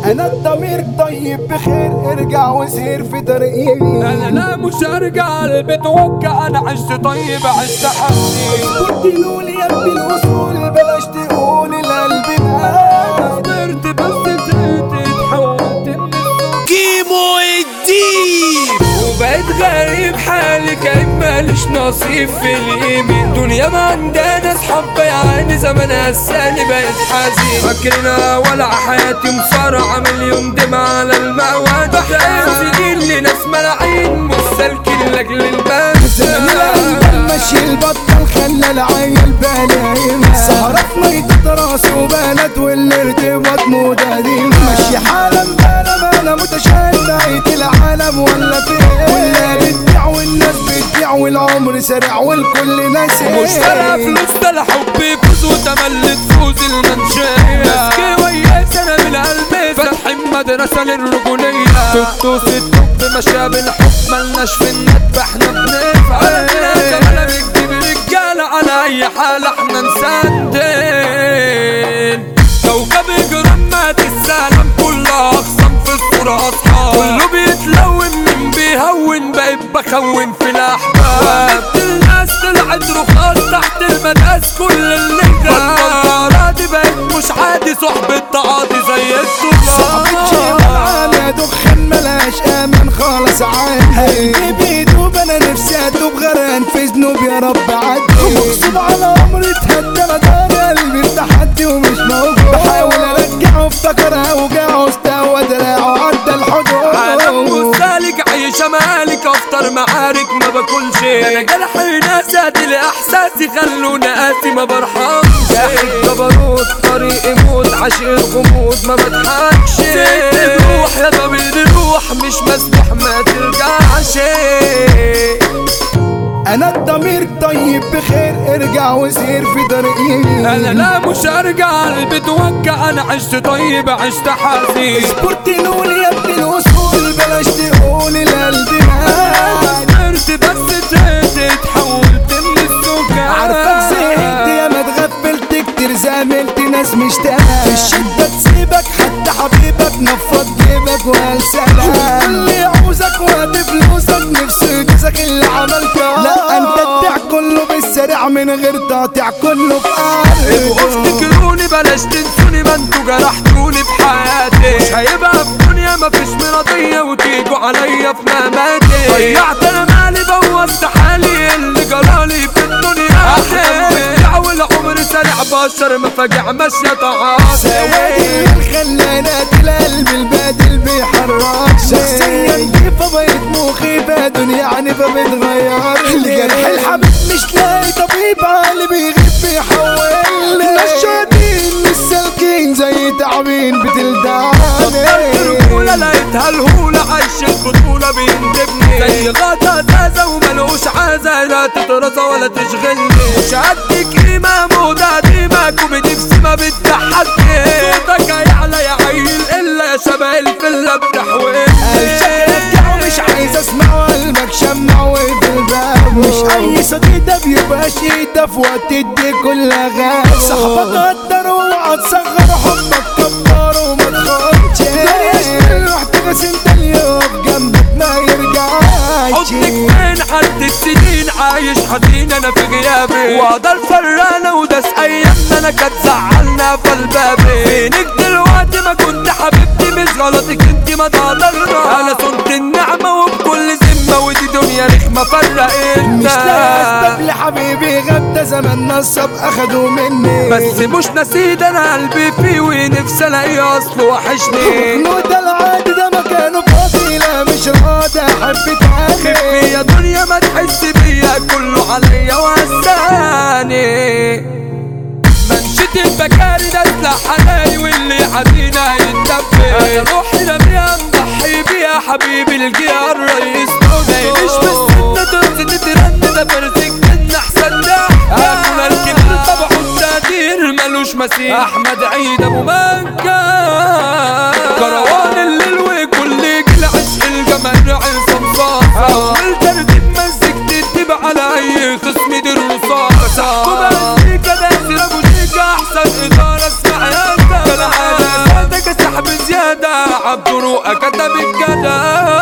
انا الضمير طيب بخير ارجع وسير في طريقي انا لا مش هرجع البيت وكا انا عشت طيب عشت حقي قلتلوا لي يا ابني الاصول بلاش تقول القلب مات قدرت بس زهقت اتحولت من السوق كيمو الديب وبقيت غريب حالي كان ماليش نصيب في اليمين دنيا ما عندنا اصحاب يعني زمان هساني بقيت حزين فاكرنا ولع حياتي مصارعة مليون دمع على المواد بحياتي سنين لناس ملاعين مستلكين لاجل زمان القلب البنات ماشي البطل خلى العيل بلايمة سهرة في ميتة راس وبنات والارتباط مود قديم ماشي حالا بلا بلا متشائم بقيت العالم ولا فين ولا بتبيع والناس بتبيع والعمر سريع والكل ناسي مش فارقة فلوس ده الحب يفوز وتملي تفوز المنشية ماسكي وياي سنة من قلبي فاتحين مدرسة للرجولية تدوس الدب ماشية بالحب ملناش في الندب احنا بنفعل كمان بنجيب رجالة على أي حال احنا نسندين كوكب جرام مات السلام كلها أقسم في الصورة أصحاب كله بيتلون من بيهون بقيت بخون في الأحباب الناس طلعت رخاص تحت المداس كل اللي جاب دي بقت مش عادي صحبة تعاطي زي صاحبة شيء الدنيا معانا دخان ملاش امان خالص عادي قلبي بيدوب انا نفسي ادوب غرقان في ذنوب يا رب عدي مغصوب على عمري اتهدى انا دار قلبي في تحدي ومش موجود بحاول ارجعه افتكر اوجعه استوى دراعه عدى عالم الحدود مسالك عايشة مالك افطر معارك ما باكلش انا جرحي ناس ادي احساسي خلوني قاسي ما برحمش جاحد جبروت طريق موت عشير غموض ما بضحكش سيد الروح يا ضمير الروح مش مسموح ما ترجعش انا الضمير طيب بخير ارجع وسير في طريقي انا لا مش هرجع البيت وكا انا عشت طيب عشت حزين سبورت نقول يا ابن الاصول بلاش تقول القلب مات قدرت بس زهقت اتحولت من السكان عارفك زهقت يا ما اتغفلت كتير زاملت ناس مشتاقة في الشدة تسيبك حتى حبيبك نفض جيبك وقال سلام اللي يعوزك وقت فلوسك نفسه يجزك اللي عملته لا انت تبيع كله بالسريع من غير تقطيع كله في ابقوا قلبه افتكروني بلاش تنسوني ما انتوا جرحتوني بحياتي مش هيبقى في الدنيا مفيش مرضية وتيجوا عليا في مماتي ضيعت انا مالي بوظت حالي اللي جرالي في الدنيا احلام والعمر سريع بشر مفاجع ماشية سواد تعاطي الليل خلانات القلب البادل بيحرك شخصيا نضيفة بقيت مخيفة دنيا عنيفة بتغير لجرح الحبيب مش لاقي طبيب عالي بيغيب بيحول نشاطين مش سالكين زي تعبين بتلدعني الرجولة لقيتها الهولة عايش البطولة بيندبني زي غطا زازة وملوش عازة لا تترصى ولا تشغلني مش قد قيمة موضة ديمك وبنفسي ما بتضحكني صوتك هيعلى يا عيل إلا يا شبه الفلة قال شكلك جاع مش عايز اسمع قلبك شمع وفي الباب مش اي صديق ده بيبقى شيدة في وقت تدي كل غاب صاحبك قدر اوعى تصغر حبك كبر وما تخافش رحت بس انت اللي يقف جنبك ما يرجعش حضنك فين حد السنين عايش حزين انا في غيابي وقدر فرانة وداس ايامنا انا كانت زعلنا في البابي فينك دلوقتي ما كنت حبيبتي مش غلطك انت ما تقدرنا انا صنت النعمة وبكل ذمة ودي دنيا رخمة فرقتنا مش لاقي لحبيبي غاب ده زمان نصب اخدوا مني بس مش نسيت انا قلبي فيه ونفسي الاقيه اصله وحشني مخنوق ده العادي ده مكانه فاضي لا مش راضي احب خفي تاني يا دنيا ما تحس بيا كله عليا وهساني منشة البكاري ده سلاح حناني واللي حزينة يتدبر انا روحي رميها نضحي بيها حبيبي الجيار رئيس دولة مش بس تنزل تترن ده فرزك من احسن ده انا الكبير طبعه التقدير ملوش مثيل احمد عيد ابو مكة كروان الليل وكل جيل عشق الجمال عصام صاصة اول ترتيب مسكت الدب على اي خصم دي الرصاصة احكم مزيكا داسر ابو شيكا احسن ادارة اسمع يا انت كالعادة صوتك سحب زيادة كتب الجدع